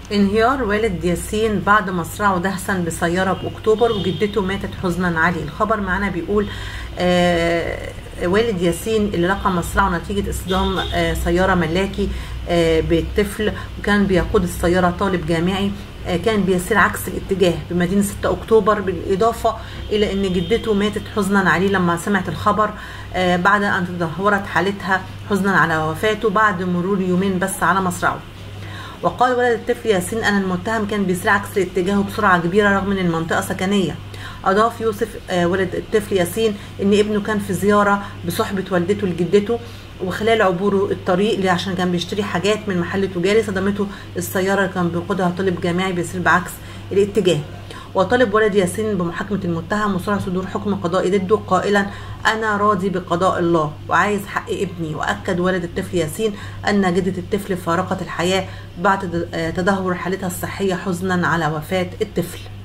انهيار والد ياسين بعد مصرعه دهسا بسيارة بأكتوبر وجدته ماتت حزنا عليه الخبر معنا بيقول آه والد ياسين اللي لقى مصرعه نتيجة اصطدام آه سيارة ملاكي آه بالطفل وكان بيقود السيارة طالب جامعي آه كان بيسير عكس الاتجاه بمدينة 6 أكتوبر بالإضافة إلى أن جدته ماتت حزنا عليه لما سمعت الخبر آه بعد أن تدهورت حالتها حزنا على وفاته بعد مرور يومين بس على مصرعه وقال ولد الطفل ياسين أن المتهم كان بيسير عكس الاتجاه بسرعة كبيرة رغم أن المنطقة سكنية أضاف يوسف ولد الطفل ياسين أن ابنه كان في زيارة بصحبة والدته لجدته وخلال عبوره الطريق عشان كان بيشتري حاجات من محل تجاري صدمته السيارة اللي كان بيقودها طالب جامعي بيسير بعكس الاتجاه وطالب ولد ياسين بمحاكمة المتهم وسرعة صدور حكم قضائي ضده قائلا أنا راضي بقضاء الله وعايز حق ابني وأكد والد الطفل ياسين أن جدة الطفل فارقت الحياة بعد تدهور حالتها الصحية حزنا على وفاة الطفل